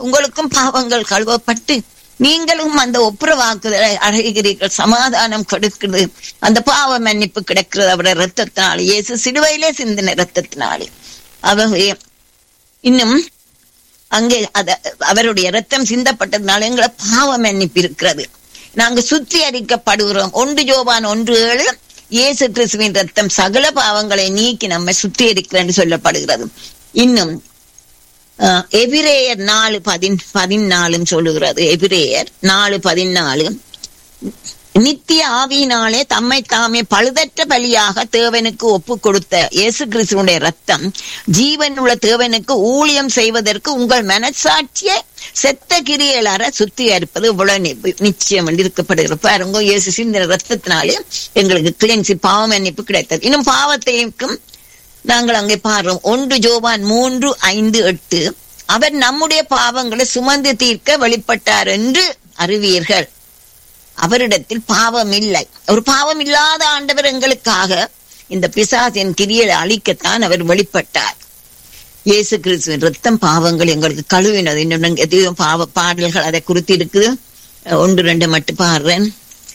உங்களுக்கும் பாவங்கள் கழுவப்பட்டு நீங்களும் அந்த ஒப்புரவாக்குதலை அடைகிறீர்கள் சமாதானம் கொடுக்கிறது அந்த பாவ மன்னிப்பு கிடைக்கிறது அவருடைய ரத்தத்தினாலே இயேசு சிலுவையிலே சிந்தின ரத்தத்தினாலே அவரே இன்னும் அங்கே அத அவருடைய ரத்தம் சிந்தப்பட்டதுனால எங்களை பாவ மன்னிப்பு இருக்கிறது நாங்க சுத்திகரிக்கப்படுகிறோம் ஒன்று ஜோபான் ஒன்று ஏழு இயேசு கிறிஸ்துவின் ரத்தம் சகல பாவங்களை நீக்கி நம்மை சுத்திகரிக்கிறேன் சொல்லப்படுகிறது இன்னும் அஹ், எபிரேயர் நாலு பதின் பதினாலும் சொல்லுகிறது எபிரேயர் நாலு பதினாலு நித்திய ஆவியினாலே தம்மை தாமே பழுதற்ற பலியாக தேவனுக்கு ஒப்பு கொடுத்த இயேசு கிறிஸ்துவனுடைய ரத்தம் ஜீவனுள்ள தேவனுக்கு ஊழியம் செய்வதற்கு உங்கள் மனசாட்சியை செத்த கிரியலற சுத்திகரிப்பது இவ்வளவு நி- நிச்சயம் என்று இருக்கப்படுகிற பாருங்க இயேசு சிந்தின ரத்தத்தினாலே எங்களுக்கு கிளென்சி பாவ மன்னிப்பு கிடைத்தது இன்னும் பாவத்தையும் நாங்கள் அங்கே பாடுறோம் ஒன்று ஜோவான் மூன்று ஐந்து எட்டு அவர் நம்முடைய பாவங்களை சுமந்து தீர்க்க வெளிப்பட்டார் என்று அறிவீர்கள் அவரிடத்தில் பாவம் இல்லை ஒரு பாவம் இல்லாத ஆண்டவர் எங்களுக்காக இந்த பிசாசின் கிரியை அழிக்கத்தான் அவர் வெளிப்பட்டார் இயேசு கிறிஸ்துவின் ரத்தம் பாவங்கள் எங்களுக்கு கழுவினது இன்னும் எதையும் பாவ பாடல்கள் அதை குறித்து இருக்குது ஒன்று ரெண்டு மட்டும் பாடுறேன்